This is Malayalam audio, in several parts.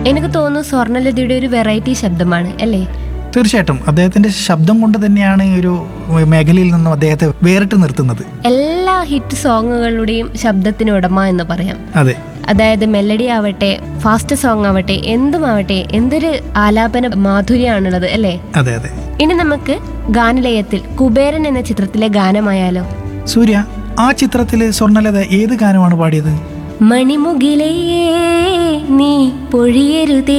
എനിക്ക് തോന്നുന്നു സ്വർണ്ണലതയുടെ ഒരു വെറൈറ്റി ശബ്ദമാണ് അല്ലേ തീർച്ചയായിട്ടും അദ്ദേഹത്തിന്റെ ശബ്ദം കൊണ്ട് തന്നെയാണ് ഈ ഒരു മേഖലയിൽ നിന്നും അദ്ദേഹത്തെ വേറിട്ട് നിർത്തുന്നത് എല്ലാ ഹിറ്റ് സോങ്ങുകളുടെയും ശബ്ദത്തിന് ഉടമ എന്ന് പറയാം അതെ അതായത് മെലഡി ആവട്ടെ ഫാസ്റ്റ് സോങ് ആവട്ടെ എന്തുമാവട്ടെ എന്തൊരു ആലാപന മാധുര്യമാണുള്ളത് അല്ലേ അതെ അതെ ഇനി നമുക്ക് ഗാനലയത്തിൽ കുബേരൻ എന്ന ചിത്രത്തിലെ ഗാനമായാലോ സൂര്യ ആ ചിത്രത്തില് സ്വർണ്ണലത ഏത് ഗാനമാണ് പാടിയത് മണിമുകിലേ നീ പൊഴിയരുതേ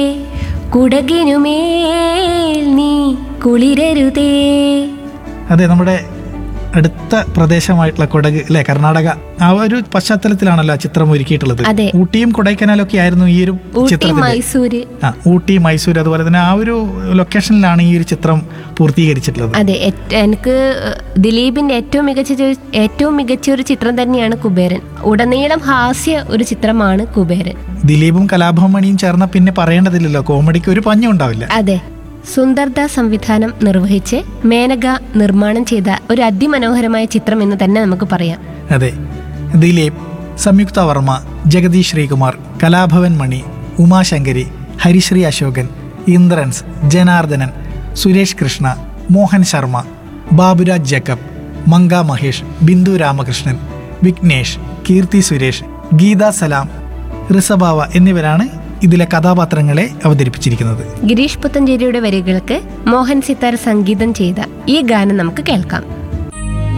കുടകിനുമേൽ നീ കുളിരരുതേ അതെ നമ്മുടെ അടുത്ത പ്രദേശമായിട്ടുള്ള കൊടക് അല്ലെ കർണാടക ആ ഒരു പശ്ചാത്തലത്തിലാണല്ലോ ആ ചിത്രം ഒരുക്കിയിട്ടുള്ളത് അതെ. ഊട്ടിയും കൊടൈക്കനാലും ഒക്കെ ആയിരുന്നു ഈ ഒരു ഊട്ടി ചിത്രത്തിന്റെ മൈസൂര് ആ ഊട്ടി മൈസൂർ അതുപോലെ തന്നെ ആ ഒരു ലൊക്കേഷനിലാണ് ഈ ഒരു ചിത്രം പൂർത്തീകരിച്ചിട്ടുള്ളത് അതെ എറ്റ്- എനിക്ക് ദിലീപിന്റെ ഏറ്റവും മികച്ച ചോ- ഏറ്റവും മികച്ച ഒരു ചിത്രം തന്നെയാണ് കുബേരൻ ഉടനീളം ഹാസ്യ ഒരു ചിത്രമാണ് കുബേരൻ ദിലീപും കലാഭവൻ ചേർന്ന പിന്നെ പറയേണ്ടതില്ലല്ലോ കോമഡിക്ക് ഒരു പഞ്ഞും ഉണ്ടാവില്ല അതെ സുന്ദർദാസ് സംവിധാനം നിർവഹിച്ച് മേനക നിർമ്മാണം ചെയ്ത ഒരു അതിമനോഹരമായ ചിത്രം എന്ന് തന്നെ നമുക്ക് പറയാം അതെ ദിലീപ് സംയുക്ത വർമ്മ ജഗദീഷ് ശ്രീകുമാർ കലാഭവൻ മണി ഉമാശങ്കരി ഹരിശ്രീ അശോകൻ ഇന്ദ്രൻസ് ജനാർദ്ദനൻ സുരേഷ് കൃഷ്ണ മോഹൻ ശർമ്മ ബാബുരാജ് ജക്കബ് മങ്ക മഹേഷ് ബിന്ദു രാമകൃഷ്ണൻ വിഘ്നേഷ് കീർത്തി സുരേഷ് ഗീത സലാം ഋഷഭാവ എന്നിവരാണ് ഇതിലെ കഥാപാത്രങ്ങളെ അവതരിപ്പിച്ചിരിക്കുന്നത് ഗിരീഷ് പുത്തഞ്ചേരിയുടെ വരികൾക്ക് മോഹൻ സിത്താർ സംഗീതം ചെയ്ത ഈ ഗാനം നമുക്ക് കേൾക്കാം